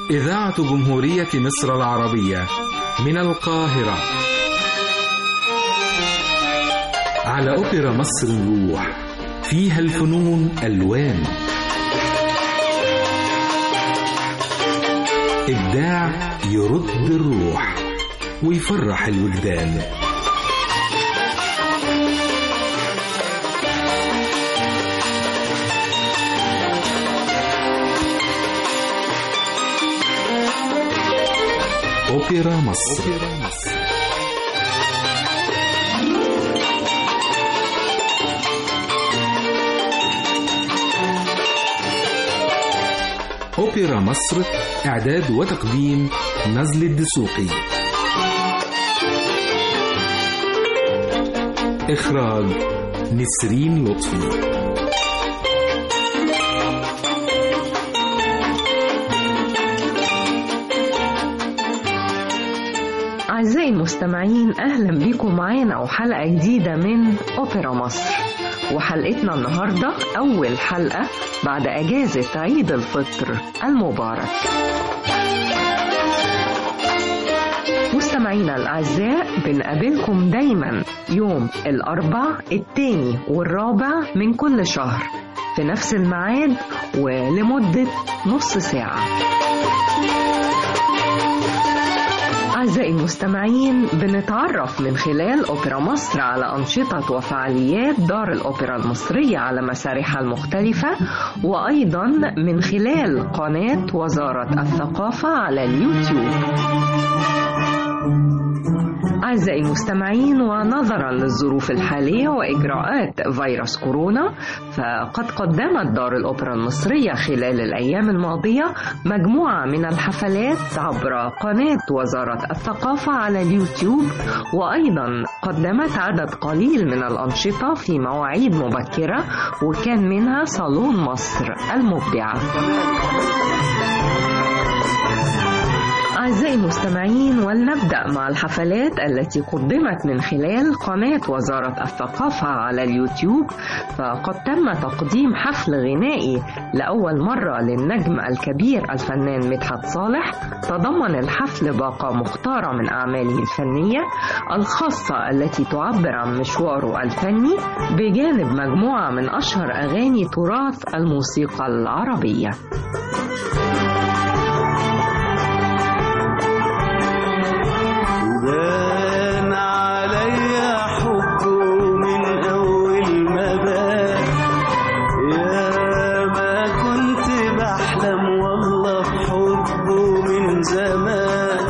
إذاعة جمهورية مصر العربية من القاهرة على أوبرا مصر الروح فيها الفنون ألوان إبداع يرد الروح ويفرح الوجدان أوبرا مصر, أوبرا مصر. أوبرا مصر إعداد وتقديم نزل الدسوقي إخراج نسرين لطفي أعزائي المستمعين أهلا بكم معانا وحلقة جديدة من أوبرا مصر وحلقتنا النهاردة أول حلقة بعد أجازة عيد الفطر المبارك مستمعينا الأعزاء بنقابلكم دايما يوم الأربع التاني والرابع من كل شهر في نفس الميعاد ولمدة نص ساعة أعزائي المستمعين بنتعرف من خلال أوبرا مصر على أنشطة وفعاليات دار الأوبرا المصرية على مسارحها المختلفة وأيضا من خلال قناة وزارة الثقافة على اليوتيوب أعزائي المستمعين ونظرا للظروف الحالية وإجراءات فيروس كورونا فقد قدمت دار الأوبرا المصرية خلال الأيام الماضية مجموعة من الحفلات عبر قناة وزارة الثقافة على اليوتيوب وأيضا قدمت عدد قليل من الأنشطة في مواعيد مبكرة وكان منها صالون مصر المبدعة أعزائي المستمعين ولنبدأ مع الحفلات التي قدمت من خلال قناة وزارة الثقافة على اليوتيوب فقد تم تقديم حفل غنائي لأول مرة للنجم الكبير الفنان مدحت صالح تضمن الحفل باقة مختارة من أعماله الفنية الخاصة التي تعبر عن مشواره الفني بجانب مجموعة من أشهر أغاني تراث الموسيقى العربية بان عليا حبه من اول ما بان يا ما كنت بحلم والله بحبه من زمان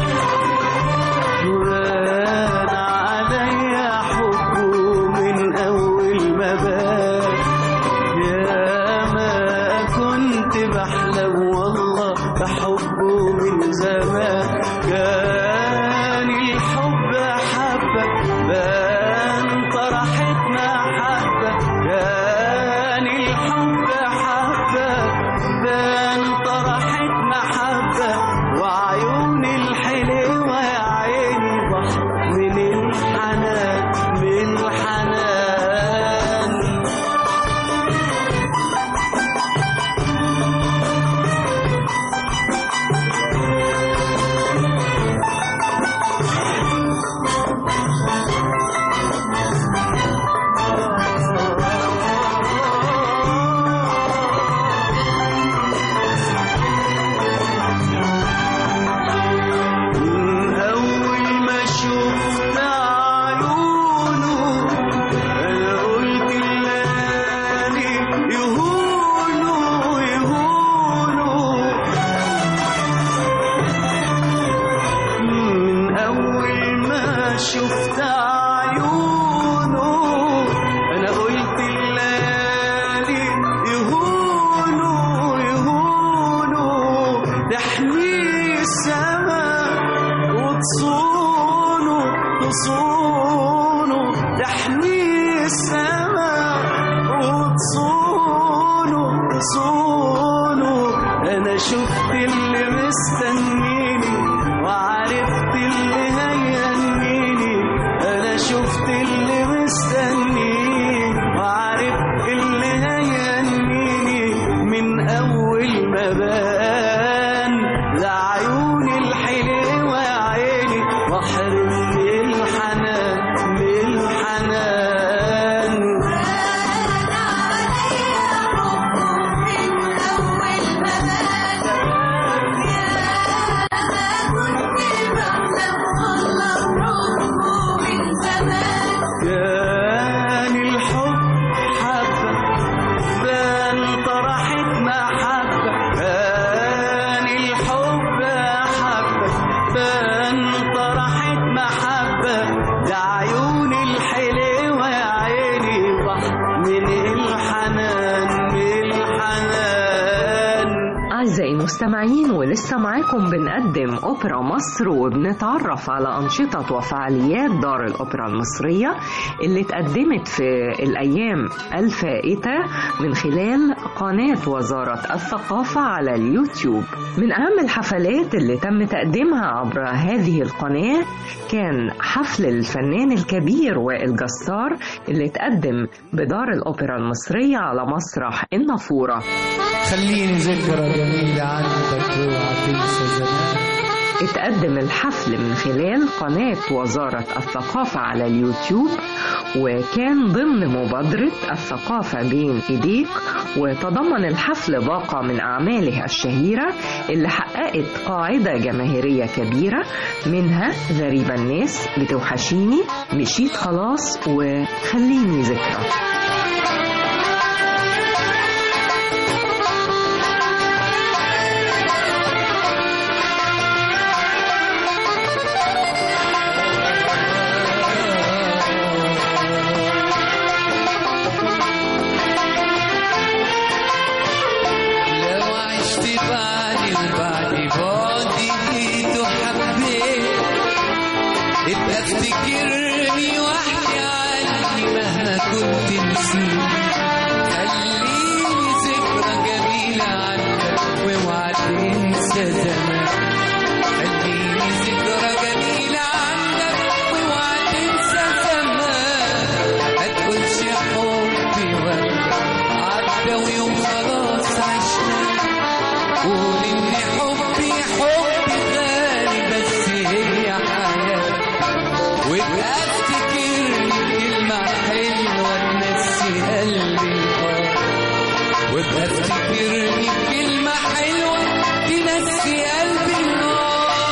بان عليا حبه من اول ما بان يا ما كنت بحلم والله بحبه من زمان كان الحب حبة بان طرحتنا حبة كان الحب حبة بان طرحتنا حبة وعيون الحلوة يا عيني بحر من الحنان من الحنان من أول ما شفت عيونه أنا قلت الليالي يهونوا يهونوا من أول ما شفت عيونه أنا قلت الليالي يهونوا يهونوا تحميه السما وتصونه تصونه تحميه السما وتصونه تصونه انا شفت اللي مستنيني وعرفت اللي هيهنيني انا شفت اللي مستنيني وعرفت اللي هيهنيني من اول ما بان لا عيوني الحلوة يا عيني واحرمني الحنان من الحنان كان الحب حبة بان طرحت محبة كان الحب حبة بان طرحت محبة ده عيوني الحلوة يا عيني بحر من الحنان من الحنان أعزائي المستمعين ولسه معاكم بنقدم أوبرا مصر وبنتعرف على أنشطة وفعاليات دار الأوبرا المصرية اللي اتقدمت في الأيام الفائتة من خلال قناة وزارة الثقافة على اليوتيوب من أهم الحفلات اللي تم تقديمها عبر هذه القناة كان حفل الفنان الكبير وائل جسار اللي اتقدم بدار الأوبرا المصرية على مسرح النافورة خليني ذكرى جميلة عندك واوعى تنسى زمان اتقدم الحفل من خلال قناة وزارة الثقافة على اليوتيوب وكان ضمن مبادرة الثقافة بين إيديك وتضمن الحفل باقة من أعماله الشهيرة اللي حققت قاعدة جماهيرية كبيرة منها غريبة الناس بتوحشيني مشيت خلاص وخليني ذكرى لو عشت بعدي وبعد بعدي جيت وحبيت ابقى افتكرني واحكي عني مهما كنت نسيت خليني ذكرى جميلة عنك واوعى تنسى زمان خليني ذكرى جميلة عنك واوعى تنسى زمان ما تقولش حبي ولا عدى ويوم خلاص عشنا قول ان حبي حبي غالي بس هي حياة وابقى افتكرني بكلمة حلوة تنسي قلبي النار وابقى افتكرني بكلمة حلوة تنسي قلبي النار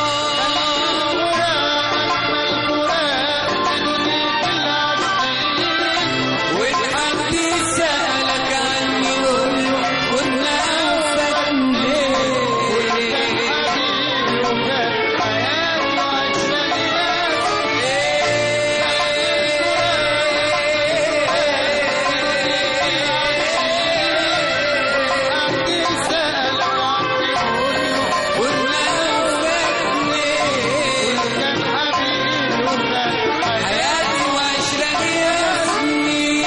وإن حد سألك عني قول له كنا فاتنين حياتي وعشرة سنين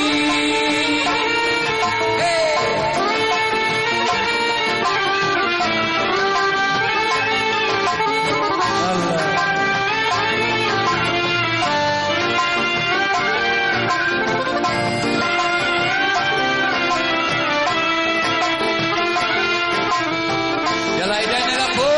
يلا ايدينا لفوق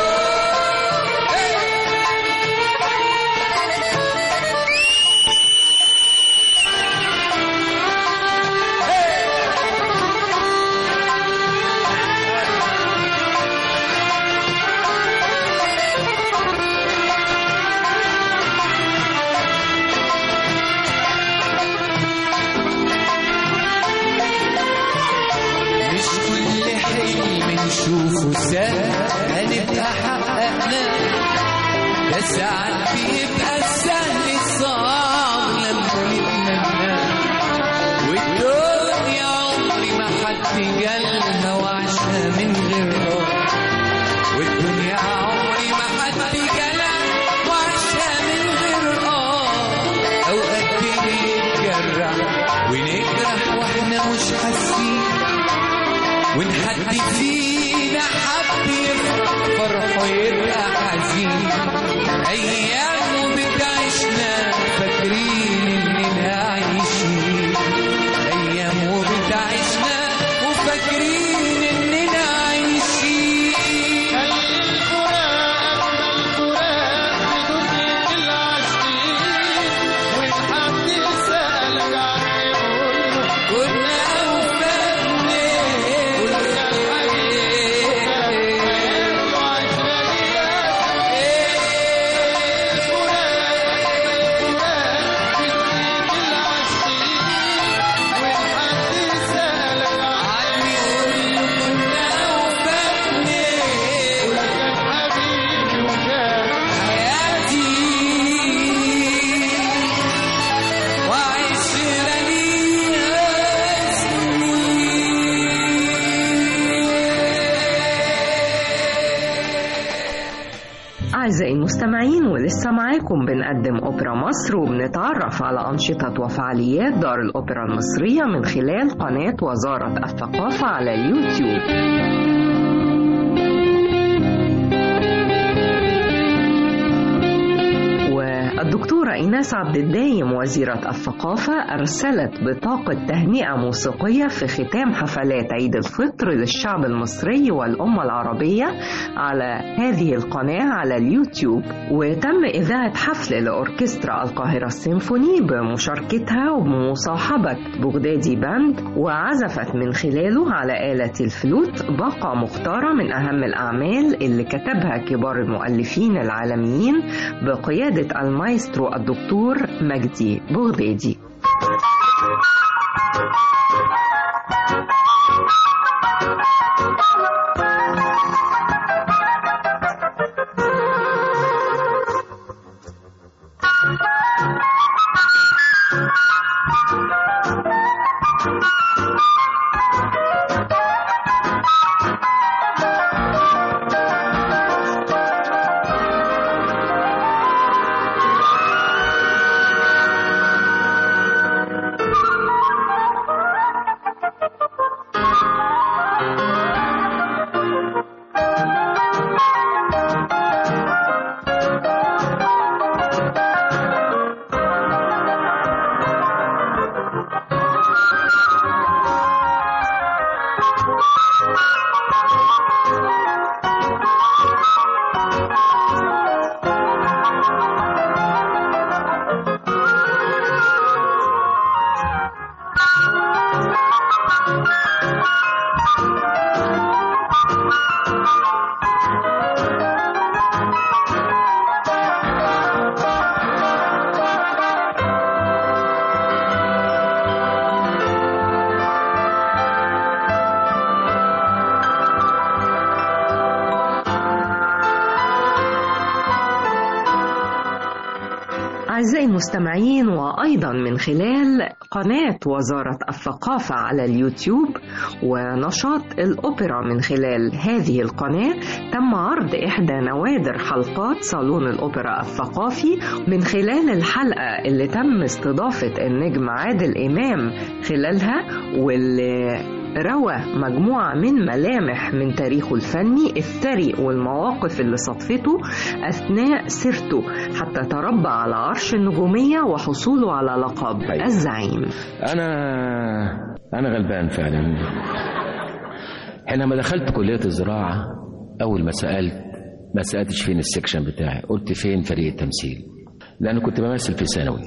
مش كل حلم نشوفه سهل هنبقى حققناه ده ساعات بيبقى السهل الصعب لما نتمناه والدنيا عمري ما حد جالها وعاشها من غير راحة والدنيا عمري ما حد جالها وعاشها من غير اه اوقات بنتجرح ونجرح واحنا مش حاسين وان حد فينا حب يفرح فرحه يبقى حزين ايام وبتعيشنا فاكرين اننا عايشين ايام وبتعيشنا وفاكرين أعزائي المستمعين ولسه معاكم بنقدم أوبرا مصر وبنتعرف على أنشطة وفعاليات دار الأوبرا المصرية من خلال قناة وزارة الثقافة على اليوتيوب الدكتورة إيناس عبد الدايم وزيرة الثقافة أرسلت بطاقة تهنئة موسيقية في ختام حفلات عيد الفطر للشعب المصري والأمة العربية على هذه القناة على اليوتيوب وتم إذاعة حفل لأوركسترا القاهرة السيمفوني بمشاركتها وبمصاحبة بغدادي باند وعزفت من خلاله على آلة الفلوت باقة مختارة من أهم الأعمال اللي كتبها كبار المؤلفين العالميين بقيادة المايسترو الدكتور مجدي بغدادي أعزائي المستمعين وأيضا من خلال قناة وزارة الثقافة على اليوتيوب ونشاط الأوبرا من خلال هذه القناة تم عرض إحدى نوادر حلقات صالون الأوبرا الثقافي من خلال الحلقة اللي تم استضافة النجم عادل إمام خلالها واللي روى مجموعة من ملامح من تاريخه الفني الثري والمواقف اللي صدفته أثناء سيرته حتى تربى على عرش النجومية وحصوله على لقب أيوة. الزعيم انا انا غلبان فعلا حينما دخلت كليه الزراعه اول ما سالت ما سالتش فين السكشن بتاعي قلت فين فريق التمثيل لان كنت بمثل في ثانوي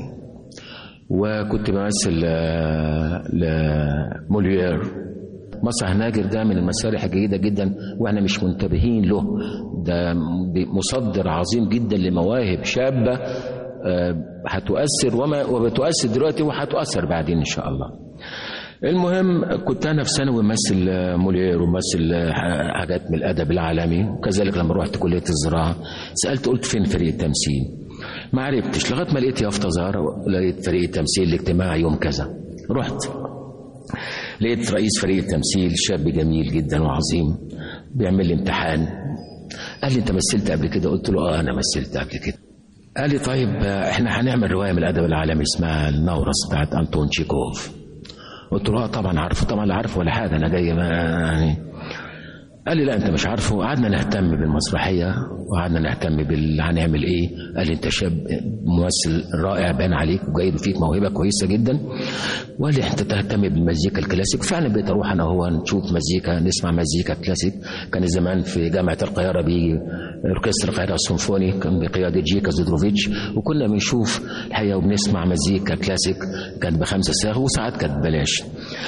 وكنت بمثل آه، لموليير مسرح ناجر ده من المسارح الجيدة جدا واحنا مش منتبهين له ده مصدر عظيم جدا لمواهب شابة آه، هتؤثر وما وبتؤثر دلوقتي وهتؤثر بعدين ان شاء الله المهم كنت انا في ثانوي ممثل مولير وممثل حاجات من الادب العالمي وكذلك لما رحت كليه الزراعه سالت قلت فين فريق التمثيل ما عرفتش لغايه ما لقيت يافطه زهره لقيت فريق التمثيل الاجتماعي يوم كذا رحت لقيت رئيس فريق التمثيل شاب جميل جدا وعظيم بيعمل لي امتحان قال لي انت مثلت قبل كده قلت له اه انا مثلت قبل كده قال لي طيب آه، احنا هنعمل روايه من الادب العالمي اسمها النورس بتاعت انطون تشيكوف قلت له اه طبعا عارفه طبعا لا عارفه ولا حاجه انا جاي ما يعني قال لي لا انت مش عارفه قعدنا نهتم بالمسرحيه وقعدنا نهتم بال هنعمل ايه قال لي انت شاب ممثل رائع باين عليك وجايب فيك موهبه كويسه جدا وقال لي انت تهتم بالمزيكا الكلاسيك فعلا بقيت اروح انا وهو نشوف مزيكا نسمع مزيكا كلاسيك كان زمان في جامعه القاهره بيجي اوركسترا القاهره السيمفوني كان بقياده جيكا زودروفيتش وكنا بنشوف الحقيقه وبنسمع مزيكا كلاسيك كانت بخمسه ساغ وساعات كانت ببلاش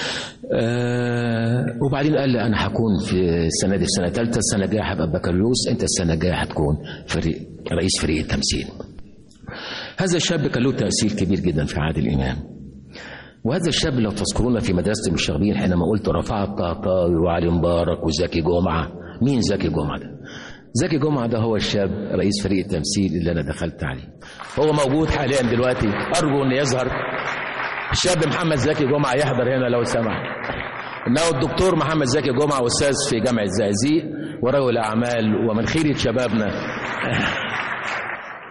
آه وبعدين قال لي انا هكون في السنه دي في سنه ثالثه السنه الجايه هبقى بكالوريوس انت السنه الجايه هتكون فريق رئيس فريق التمثيل هذا الشاب كان له تاثير كبير جدا في عادل امام وهذا الشاب لو تذكرون في مدرسه المشاغبين حينما قلت رفعت الطهطاوي وعلي مبارك وزكي جمعه مين زكي جمعه ده؟ زكي جمعه ده هو الشاب رئيس فريق التمثيل اللي انا دخلت عليه هو موجود حاليا دلوقتي ارجو ان يظهر الشاب محمد زكي جمعه يحضر هنا لو سمح انه الدكتور محمد زكي جمعه استاذ في جامعه الزقازيق ورجل اعمال ومن خيره شبابنا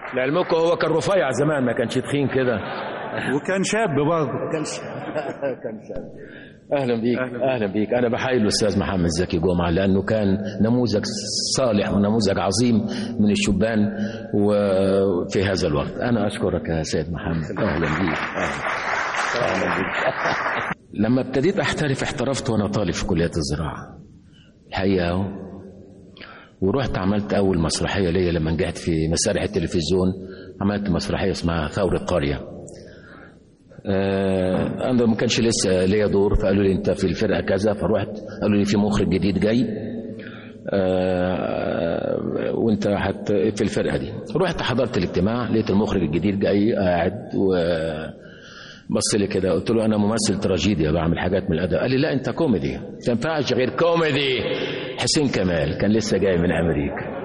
لعلمكم هو كان رفيع زمان ما كانش تخين كده وكان شاب برضه كان شاب اهلا بيك أهلا, اهلا بيك انا بحيي الاستاذ محمد زكي جمعه لانه كان نموذج صالح ونموذج عظيم من الشبان وفي هذا الوقت انا اشكرك يا سيد محمد اهلا بيك اهلا, أهلا بيك لما ابتديت احترف احترفت وانا طالب في كليه الزراعه الحقيقه اهو ورحت عملت اول مسرحيه ليا لما نجحت في مسارح التلفزيون عملت مسرحيه اسمها ثوره قريه آه انا ما كانش لسه ليا دور فقالوا لي انت في الفرقه كذا فرحت قالوا لي في مخرج جديد جاي آه وانت حت في الفرقه دي رحت حضرت الاجتماع لقيت المخرج الجديد جاي قاعد و بص لي كده قلت له انا ممثل تراجيديا بعمل حاجات من الادب قال لي لا انت كوميدي ما تنفعش غير كوميدي حسين كمال كان لسه جاي من امريكا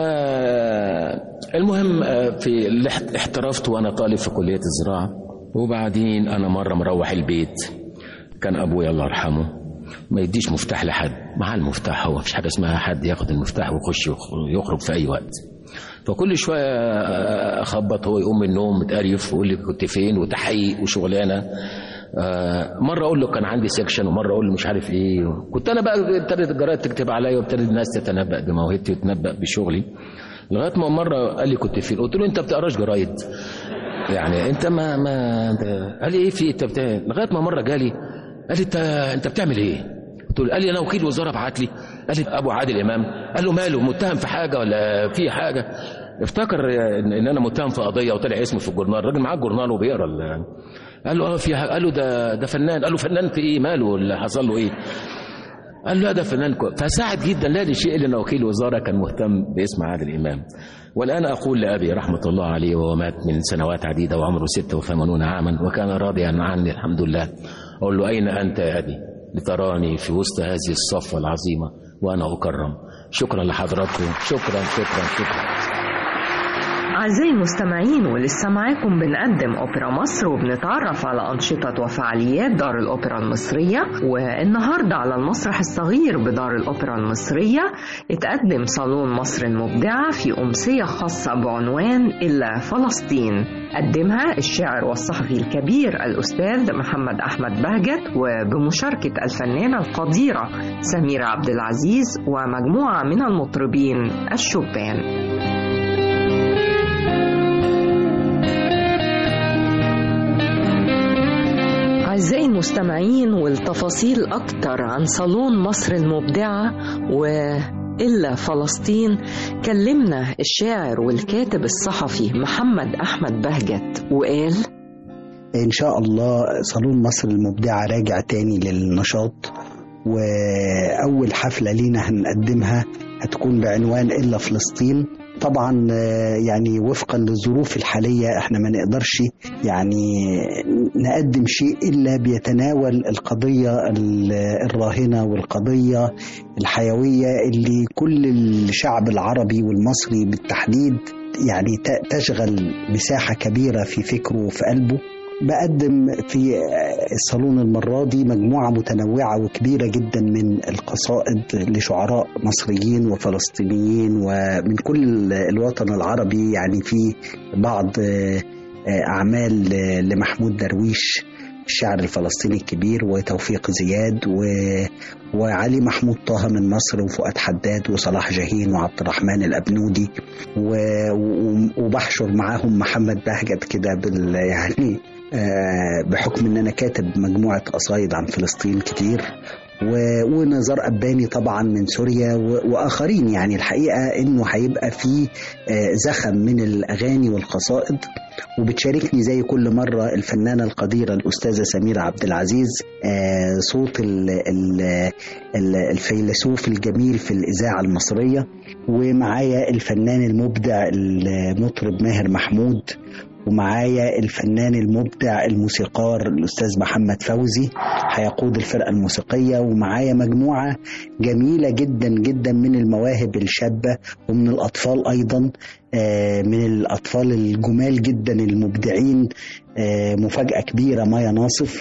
فالمهم في احترفت وانا طالب في كليه الزراعه وبعدين انا مره مروح البيت كان ابويا الله يرحمه ما يديش مفتاح لحد مع المفتاح هو مفيش حاجه اسمها حد ياخد المفتاح ويخش يخرج في اي وقت فكل شويه اخبط هو يقوم من النوم متقرف ويقول لي كنت فين وتحقيق وشغلانه مره اقول له كان عندي سكشن ومره اقول له مش عارف ايه كنت انا بقى ابتدت الجرايد تكتب عليا وابتدت الناس تتنبأ بموهبتي وتتنبأ بشغلي لغايه ما مره قال لي كنت فين قلت له انت بتقراش جرايد يعني انت ما ما قال لي ايه في انت بتاع لغايه ما مره جالي قال لي انت انت بتعمل ايه؟ قلت له قال لي انا وكيل وزاره بعت لي قال لي ابو عادل امام قال له ماله متهم في حاجه ولا في حاجه افتكر ان انا متهم في قضيه وطلع اسمه في الجورنال الراجل معاه الجورنال وبيقرا قال له اه في حاجه قال له ده ده فنان قال له فنان في ايه ماله اللي حصل له ايه قال له لا ده فنان كو. فساعد جدا لا شيء الا وكيل وزاره كان مهتم باسم عادل امام والان اقول لابي رحمه الله عليه وهو مات من سنوات عديده وعمره 86 عاما وكان راضيا عني الحمد لله اقول له اين انت يا ابي لتراني في وسط هذه الصفوه العظيمه وانا اكرم شكرا لحضراتكم شكرا شكرا شكرا أعزائي المستمعين ولسه معاكم بنقدم أوبرا مصر وبنتعرف على أنشطة وفعاليات دار الأوبرا المصرية والنهاردة على المسرح الصغير بدار الأوبرا المصرية اتقدم صالون مصر المبدعة في أمسية خاصة بعنوان إلا فلسطين قدمها الشاعر والصحفي الكبير الأستاذ محمد أحمد بهجت وبمشاركة الفنانة القديرة سميرة عبد العزيز ومجموعة من المطربين الشبان أعزائي المستمعين والتفاصيل أكتر عن صالون مصر المبدعة وإلا فلسطين كلمنا الشاعر والكاتب الصحفي محمد أحمد بهجت وقال إن شاء الله صالون مصر المبدعة راجع تاني للنشاط وأول حفلة لينا هنقدمها هتكون بعنوان إلا فلسطين طبعا يعني وفقا للظروف الحالية احنا ما نقدرش يعني نقدم شيء إلا بيتناول القضية الراهنة والقضية الحيوية اللي كل الشعب العربي والمصري بالتحديد يعني تشغل مساحة كبيرة في فكره وفي قلبه بقدم في الصالون المرة دي مجموعة متنوعة وكبيرة جدا من القصائد لشعراء مصريين وفلسطينيين ومن كل الوطن العربي يعني في بعض أعمال لمحمود درويش الشاعر الفلسطيني الكبير وتوفيق زياد و... وعلي محمود طه من مصر وفؤاد حداد وصلاح جاهين وعبد الرحمن الأبنودي و... وبحشر معاهم محمد بهجت كده بال يعني بحكم ان انا كاتب مجموعه قصايد عن فلسطين كتير ونزار أباني طبعا من سوريا وآخرين يعني الحقيقة إنه هيبقى في زخم من الأغاني والقصائد وبتشاركني زي كل مرة الفنانة القديرة الأستاذة سميرة عبد العزيز صوت الفيلسوف الجميل في الإذاعة المصرية ومعايا الفنان المبدع المطرب ماهر محمود ومعايا الفنان المبدع الموسيقار الأستاذ محمد فوزي هيقود الفرقة الموسيقية ومعايا مجموعة جميلة جدا جدا من المواهب الشابة ومن الأطفال أيضا من الأطفال الجمال جدا المبدعين مفاجأة كبيرة مايا ناصف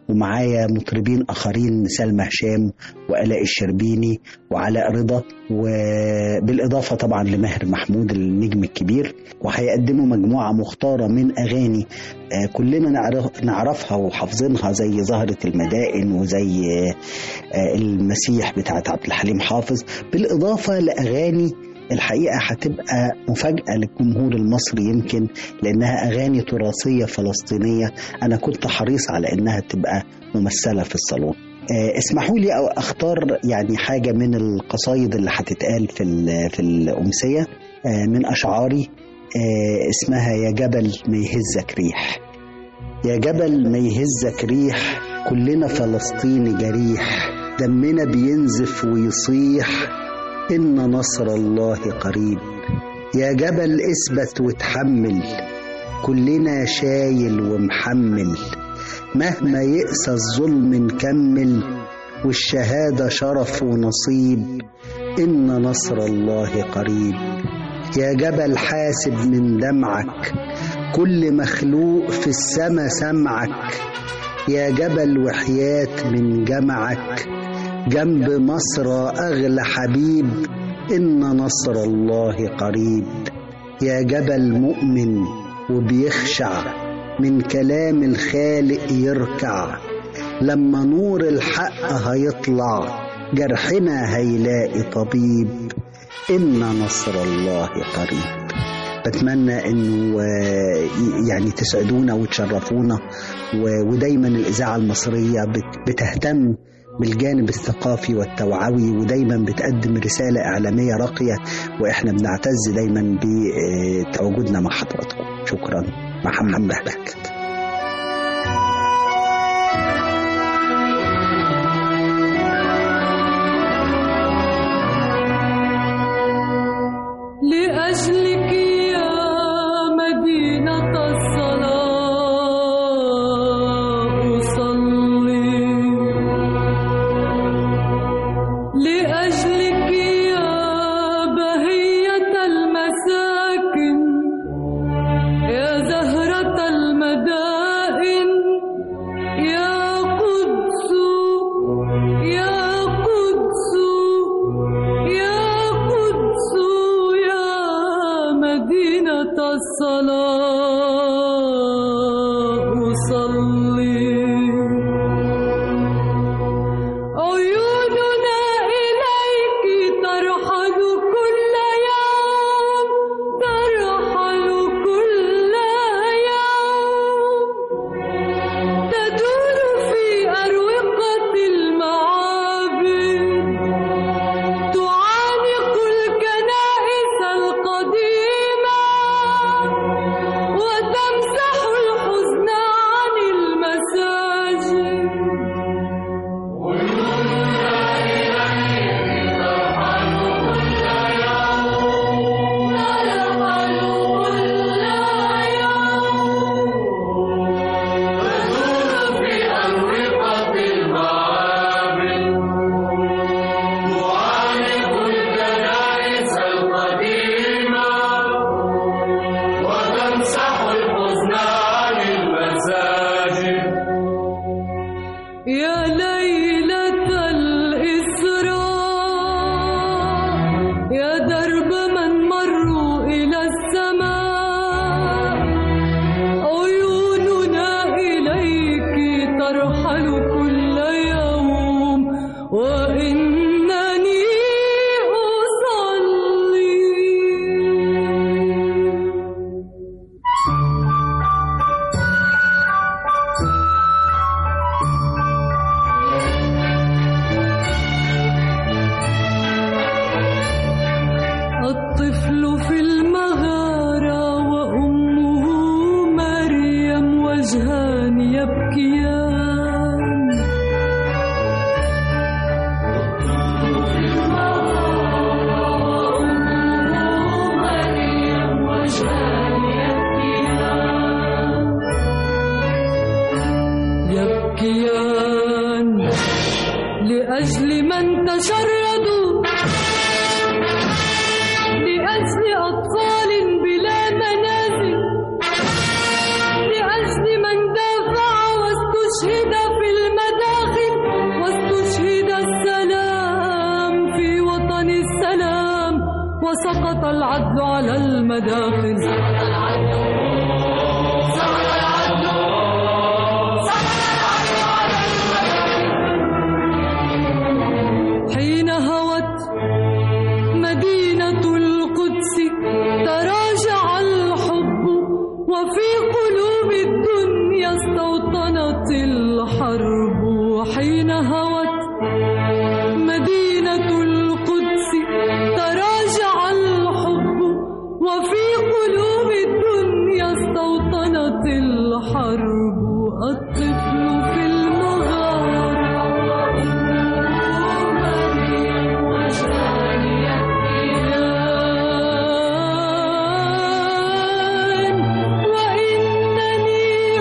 ومعايا مطربين آخرين سلمى هشام وآلاء الشربيني وعلاء رضا وبالإضافة طبعا لماهر محمود النجم الكبير وهيقدموا مجموعة مختارة من أغاني آه، كلنا نعرف نعرفها وحافظينها زي زهرة المدائن وزي آه، المسيح بتاعت عبد الحليم حافظ بالإضافة لأغاني الحقيقة هتبقى مفاجأة للجمهور المصري يمكن لأنها أغاني تراثية فلسطينية أنا كنت حريص على أنها تبقى ممثلة في الصالون آه، اسمحوا لي أو أختار يعني حاجة من القصايد اللي هتتقال في ال- في الأمسية آه، من أشعاري آه، اسمها يا جبل ما يهزك ريح يا جبل ما يهزك ريح كلنا فلسطيني جريح دمنا بينزف ويصيح إن نصر الله قريب يا جبل اثبت وتحمل كلنا شايل ومحمل مهما يقسى الظلم نكمل والشهادة شرف ونصيب إن نصر الله قريب يا جبل حاسب من دمعك كل مخلوق في السما سمعك يا جبل وحياة من جمعك جنب مصر أغلى حبيب إن نصر الله قريب يا جبل مؤمن وبيخشع من كلام الخالق يركع لما نور الحق هيطلع جرحنا هيلاقي طبيب إن نصر الله قريب بتمنى انه آه، يعني تسعدونا وتشرفونا و- ودايما الاذاعه المصريه بت- بتهتم بالجانب الثقافي والتوعوي ودايما بتقدم رساله اعلاميه راقيه واحنا بنعتز دايما بتواجدنا مع حضراتكم شكرا محمد بهبت لأجلك يا مدينة الصلاة أصلي لأجلك يا بهية المساكن يا زهرة المدائن يا قدس يا قدس يا قدس يا مدينة الصلاة أصلي عيوننا إليك ترحل كل يوم ترحل كل يوم تدور في أروقة المعابد تعانق الكنائس القديمة على المداخل حين هوت مدينة القدس تراجع الحب وفي قلوب الدنيا استوطنت الحرب حين هوت مدينة القدس تراجع الحب وفي قلوب الدنيا استوطنت الحرب الطفل في المغارة وإنني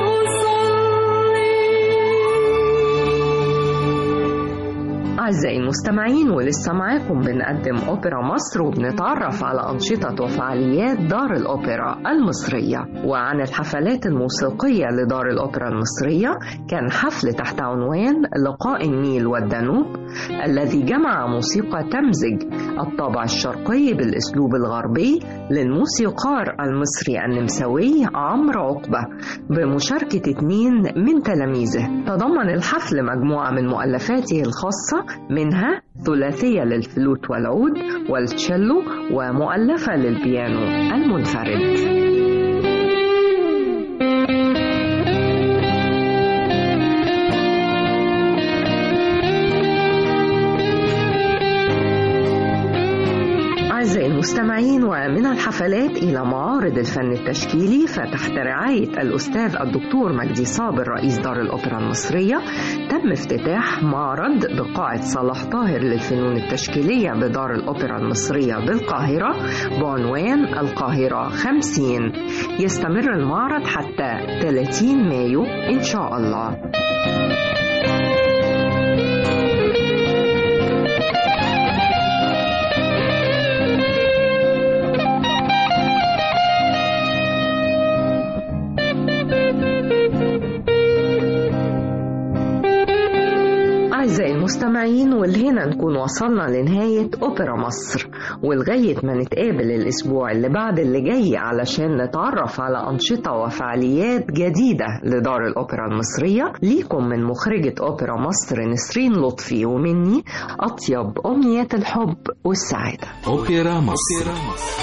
أعزائي المستمعين ولسه معاكم بنقدم أوبرا مصر وبنتعرف على أنشطة وفعاليات دار الأوبرا المصرية وعن الحفلات الموسيقية لدار الأوبرا المصرية كان حفل تحت عنوان لقاء النيل والدانوب الذي جمع موسيقى تمزج الطابع الشرقي بالأسلوب الغربي للموسيقار المصري النمساوي عمرو عقبة بمشاركة اثنين من تلاميذه تضمن الحفل مجموعة من مؤلفاته الخاصة منها ثلاثية للفلوت والعود والتشيلو ومؤلفة للبيانو المنفرد أعزائي المستمعين ومن الحفلات إلى معارض الفن التشكيلي فتحت رعاية الأستاذ الدكتور مجدي صابر رئيس دار الأوبرا المصرية تم افتتاح معرض بقاعة صلاح طاهر للفنون التشكيلية بدار الأوبرا المصرية بالقاهرة بعنوان القاهرة 50 يستمر المعرض حتى 30 مايو إن شاء الله أعزائي المستمعين والهنا نكون وصلنا لنهاية أوبرا مصر ولغاية ما نتقابل الأسبوع اللي بعد اللي جاي علشان نتعرف على أنشطة وفعاليات جديدة لدار الأوبرا المصرية ليكم من مخرجة أوبرا مصر نسرين لطفي ومني أطيب أمنيات الحب والسعادة أوبرا مصر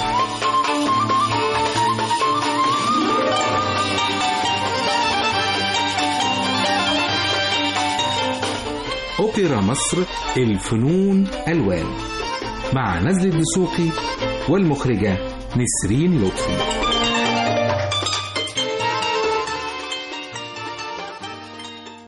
أوبرا مصر الفنون ألوان مع نزل الدسوقي والمخرجة نسرين لطفي